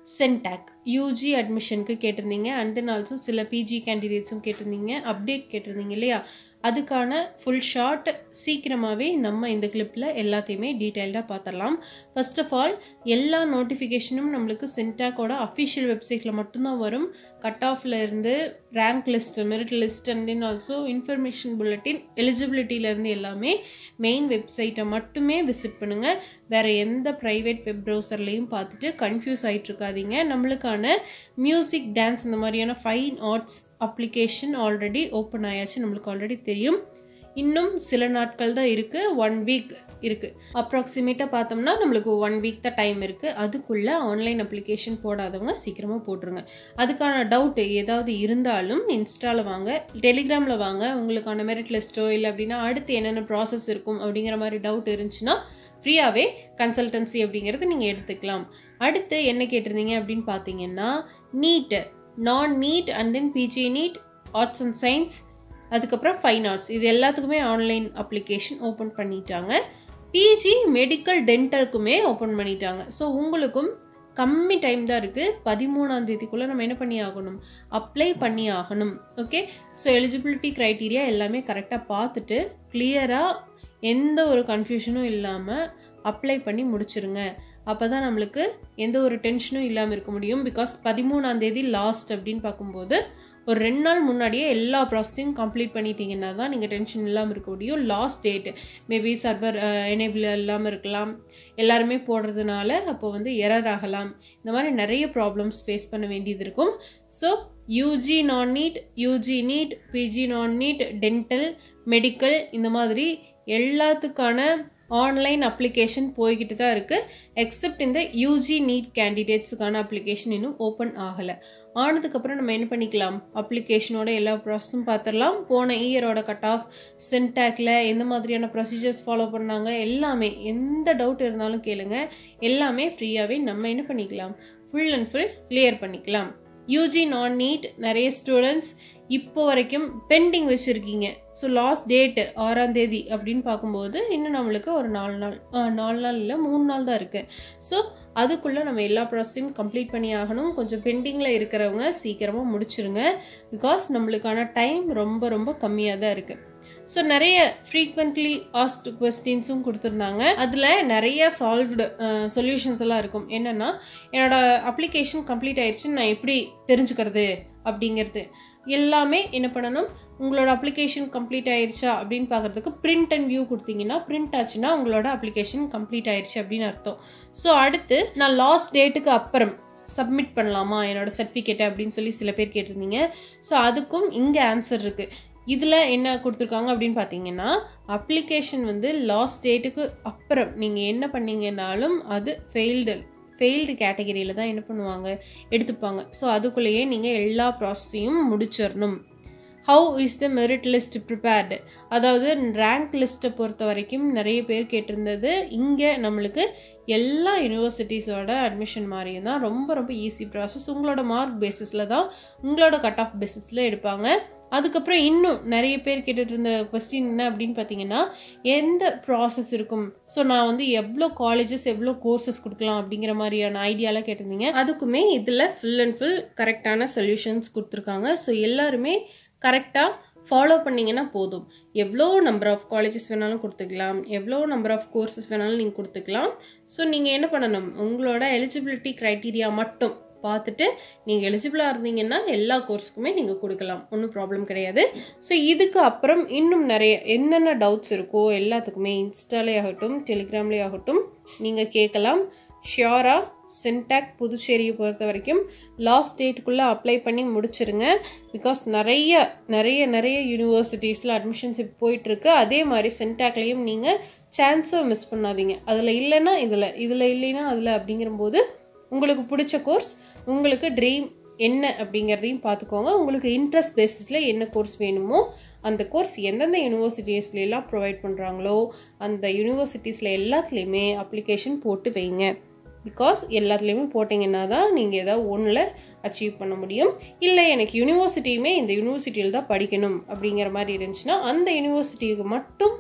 CENTAC UG அட்மிஷனுக்கு கேட்டிருந்தீங்க and then also சில பிஜி கேண்டிடேட்ஸும் கேட்டிருந்தீங்க அப்டேட் கேட்டிருந்தீங்க இல்லையா அதுக்கான ஃபுல் ஷார்ட் சீக்கிரமாகவே நம்ம இந்த கிளிப்பில் எல்லாத்தையுமே டீட்டெயில்டாக பார்த்துடலாம் ஃபர்ஸ்ட் ஆஃப் ஆல் எல்லா நோட்டிஃபிகேஷனும் நம்மளுக்கு சென்டாக்கோட அஃபிஷியல் வெப்சைட்டில் மட்டும்தான் வரும் கட் ஆஃப்ல இருந்து rank list merit list and then also information bulletin எலிஜிபிலிட்டியிலேருந்து எல்லாமே மெயின் வெப்சைட்டை மட்டுமே விசிட் பண்ணுங்கள் வேறு எந்த ப்ரைவேட் வெப் ப்ரௌசர்லேயும் பார்த்துட்டு கன்ஃபியூஸ் ஆகிட்டு இருக்காதீங்க நம்மளுக்கான மியூசிக் டான்ஸ் இந்த மாதிரியான fine arts application already open ஆயாச்சு நம்மளுக்கு ஆல்ரெடி தெரியும் இன்னும் சில நாட்கள் தான் இருக்குது ஒன் வீக் இருக்குது அப்ராக்சிமேட்டாக பார்த்தோம்னா நம்மளுக்கு ஒன் வீக் தான் டைம் இருக்குது அதுக்குள்ளே ஆன்லைன் அப்ளிகேஷன் போடாதவங்க சீக்கிரமாக போட்டுருங்க அதுக்கான டவுட் ஏதாவது இருந்தாலும் இன்ஸ்டாவில் வாங்க டெலிகிராமில் வாங்க உங்களுக்கான மெரிட் லிஸ்ட்டோ இல்லை அப்படின்னா அடுத்து என்னென்ன ப்ராசஸ் இருக்கும் அப்படிங்கிற மாதிரி டவுட் இருந்துச்சுன்னா ஃப்ரீயாகவே கன்சல்டன்சி அப்படிங்கிறது நீங்கள் எடுத்துக்கலாம் அடுத்து என்ன கேட்டிருந்தீங்க அப்படின்னு பார்த்தீங்கன்னா NEET non NEET and then PG NEET arts and science அதுக்கப்புறம் ஃபைன் ஆர்ட்ஸ் இது எல்லாத்துக்குமே ஆன்லைன் அப்ளிகேஷன் ஓப்பன் பண்ணிட்டாங்க பிஜி மெடிக்கல் டென்டலுக்குமே ஓப்பன் பண்ணிட்டாங்க ஸோ உங்களுக்கும் கம்மி டைம் தான் இருக்குது பதிமூணாம் தேதிக்குள்ளே நம்ம என்ன பண்ணி ஆகணும் அப்ளை பண்ணி ஆகணும் ஓகே ஸோ எலிஜிபிலிட்டி க்ரைட்டீரியா எல்லாமே கரெக்டாக பார்த்துட்டு கிளியராக எந்த ஒரு கன்ஃபியூஷனும் இல்லாமல் அப்ளை பண்ணி முடிச்சிருங்க அப்போ தான் நம்மளுக்கு எந்த ஒரு டென்ஷனும் இல்லாமல் இருக்க முடியும் பிகாஸ் பதிமூணாம் தேதி லாஸ்ட் அப்படின்னு பார்க்கும்போது ஒரு ரெண்டு நாள் முன்னாடியே எல்லா ப்ராசஸையும் கம்ப்ளீட் பண்ணிட்டீங்கன்னா தான் நீங்கள் டென்ஷன் இல்லாமல் இருக்க முடியும் last date maybe server enable இல்லாமல் இருக்கலாம் எல்லாருமே போடுறதுனால அப்போ வந்து எரர் ஆகலாம் இந்த மாதிரி நிறைய ப்ராப்ளம்ஸ் ஃபேஸ் பண்ண வேண்டியது இருக்கும் so UG non NEET UG NEET PG non NEET dental medical இந்த மாதிரி எல்லாத்துக்கான ஆன்லைன் அப்ளிகேஷன் போய்கிட்டு தான் இருக்குது எக்ஸப்ட் இந்த யூஜி நீட் கேண்டிடேட்ஸுக்கான அப்ளிகேஷன் இன்னும் ஓப்பன் ஆகலை ஆனதுக்கப்புறம் நம்ம என்ன பண்ணிக்கலாம் அப்ளிகேஷனோட எல்லா ப்ராசஸும் பார்த்துடலாம் போன இயரோட கட் ஆஃப் சென்டாக்ல எந்த மாதிரியான ப்ரொசீஜர்ஸ் ஃபாலோ பண்ணாங்க எல்லாமே எந்த டவுட் இருந்தாலும் கேளுங்க எல்லாமே ஃப்ரீயாகவே நம்ம என்ன பண்ணிக்கலாம் ஃபுல் அண்ட் ஃபுல் கிளியர் பண்ணிக்கலாம் யூஜி நான் நீட் நிறைய ஸ்டூடெண்ட்ஸ் இப்போ வரைக்கும் பெண்டிங் வச்சுருக்கீங்க ஸோ லாஸ்ட் டேட்டு ஆறாம் தேதி அப்படின்னு பார்க்கும்போது இன்னும் நம்மளுக்கு ஒரு நாலு நாள் நாலு நாள் இல்லை மூணு நாள் தான் இருக்குது ஸோ அதுக்குள்ளே நம்ம எல்லா ப்ராசஸையும் கம்ப்ளீட் பண்ணி ஆகணும் கொஞ்சம் பெண்டிங்கில் இருக்கிறவங்க சீக்கிரமாக முடிச்சிருங்க பிகாஸ் நம்மளுக்கான டைம் ரொம்ப ரொம்ப கம்மியாக தான் இருக்குது ஸோ நிறைய ஃப்ரீக்வெண்ட்லி ஆஸ்ட் கொஸ்டின்ஸும் கொடுத்துருந்தாங்க அதில் நிறைய சால்வ்டு சொல்யூஷன்ஸ் எல்லாம் இருக்கும் என்னென்னா என்னோட அப்ளிகேஷன் கம்ப்ளீட் ஆயிடுச்சுன்னு நான் எப்படி தெரிஞ்சுக்கிறது அப்படிங்கிறது எல்லாமே என்ன பண்ணணும் உங்களோட அப்ளிகேஷன் கம்ப்ளீட் ஆயிடுச்சா அப்படின்னு பார்க்குறதுக்கு பிரிண்ட் அண்ட் வியூ கொடுத்தீங்கன்னா பிரிண்ட் ஆச்சுன்னா உங்களோட அப்ளிகேஷன் கம்ப்ளீட் ஆயிடுச்சு அப்படின்னு அர்த்தம் ஸோ அடுத்து நான் லாஸ்ட் டேட்டுக்கு அப்புறம் சப்மிட் பண்ணலாமா என்னோட சர்டிஃபிகேட்டை அப்படின்னு சொல்லி சில பேர் கேட்டிருந்தீங்க ஸோ அதுக்கும் இங்கே ஆன்சர் இருக்குது இதில் என்ன கொடுத்துருக்காங்க அப்படின்னு பார்த்தீங்கன்னா அப்ளிகேஷன் வந்து லாஸ்ட் டேட்டுக்கு அப்புறம் நீங்கள் என்ன பண்ணீங்கன்னாலும் அது ஃபெயில்டு ஃபெயில்டு கேட்டகரியில் தான் என்ன பண்ணுவாங்க எடுத்துப்பாங்க ஸோ அதுக்குள்ளேயே நீங்கள் எல்லா ப்ராசஸையும் முடிச்சிடணும் how is the merit list prepared அதாவது ரேங்க் லிஸ்ட்டை பொறுத்த வரைக்கும் நிறைய பேர் கேட்டிருந்தது இங்கே நம்மளுக்கு எல்லா யூனிவர்சிட்டிஸோட அட்மிஷன் மாதிரியும் தான் ரொம்ப ரொம்ப ஈஸி ப்ராசஸ் உங்களோட மார்க் பேசிஸில் தான் உங்களோட கட் ஆஃப் பேசிஸில் எடுப்பாங்க அதுக்கப்புறம் இன்னும் நிறைய பேர் கேட்டுட்டு இருந்த கொஸ்டின் என்ன அப்படின்னு பார்த்தீங்கன்னா எந்த ப்ராசஸ் இருக்கும் ஸோ நான் வந்து எவ்வளோ காலேஜஸ் எவ்வளோ கோர்சஸ் கொடுக்கலாம் அப்படிங்கிற மாதிரியான ஐடியாலாம் கேட்டிருந்தீங்க அதுக்குமே இதில் ஃபுல் அண்ட் ஃபுல் கரெக்டான சொல்யூஷன்ஸ் கொடுத்துருக்காங்க ஸோ எல்லாருமே கரெக்டாக ஃபாலோ பண்ணிங்கன்னா போதும் எவ்வளோ நம்பர் ஆஃப் காலேஜஸ் வேணாலும் கொடுத்துக்கலாம் எவ்வளோ நம்பர் ஆஃப் கோர்சஸ் வேணாலும் நீங்கள் கொடுத்துக்கலாம் ஸோ நீங்கள் என்ன பண்ணணும் உங்களோட எலிஜிபிலிட்டி க்ரைட்டீரியா மட்டும் பார்த்துட்டு நீங்கள் எலிஜிபிளாக இருந்தீங்கன்னா எல்லா கோர்ஸுக்குமே நீங்கள் கொடுக்கலாம் ஒன்றும் ப்ராப்ளம் கிடையாது ஸோ இதுக்கு அப்புறம் இன்னும் நிறைய என்னென்ன டவுட்ஸ் இருக்கோ எல்லாத்துக்குமே இன்ஸ்டாலே ஆகட்டும் டெலிகிராம்லேயே ஆகட்டும் நீங்கள் கேட்கலாம் ஷியோராக சென்டாக் புதுச்சேரியை பொறுத்த வரைக்கும் லாஸ்ட் டேட்டுக்குள்ளே அப்ளை பண்ணி முடிச்சிருங்க பிகாஸ் நிறைய நிறைய நிறைய யூனிவர்சிட்டிஸில் அட்மிஷன்ஸ் இப்போ போயிட்டுருக்கு அதே மாதிரி சென்டாக்லேயும் நீங்கள் சான்ஸை மிஸ் பண்ணாதீங்க அதில் இல்லைன்னா இதில் இதில் இல்லைன்னா அதில் அப்படிங்கிறபோது உங்களுக்கு பிடிச்ச கோர்ஸ் உங்களுக்கு ட்ரீம் என்ன அப்படிங்கிறதையும் பார்த்துக்கோங்க உங்களுக்கு இன்ட்ரெஸ்ட் பேசிஸில் என்ன கோர்ஸ் வேணுமோ அந்த கோர்ஸ் எந்தெந்த யூனிவர்சிட்டிஸ்லாம் ப்ரொவைட் பண்ணுறாங்களோ அந்த யூனிவர்சிட்டிஸில் எல்லாத்துலேயுமே அப்ளிகேஷன் போட்டு வைங்க பிகாஸ் எல்லாத்துலேயுமே போட்டிங்கன்னா தான் நீங்கள் ஏதாவது ஒன்றில் அச்சீவ் பண்ண முடியும் இல்லை எனக்கு யூனிவர்சிட்டியுமே இந்த யூனிவர்சிட்டியில் தான் படிக்கணும் அப்படிங்கிற மாதிரி இருந்துச்சுன்னா அந்த யூனிவர்சிட்டிக்கு மட்டும்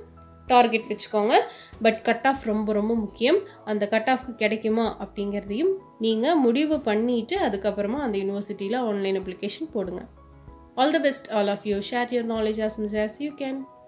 டார்கெட் வச்சுக்கோங்க பட் கட் ஆஃப் ரொம்ப ரொம்ப முக்கியம் அந்த கட் ஆஃப்க்கு கிடைக்குமா அப்படிங்கிறதையும் நீங்கள் முடிவு பண்ணிவிட்டு அதுக்கப்புறமா அந்த யூனிவர்சிட்டியில் ஆன்லைன் அப்ளிகேஷன் போடுங்க all the best all of you share your knowledge as much as you can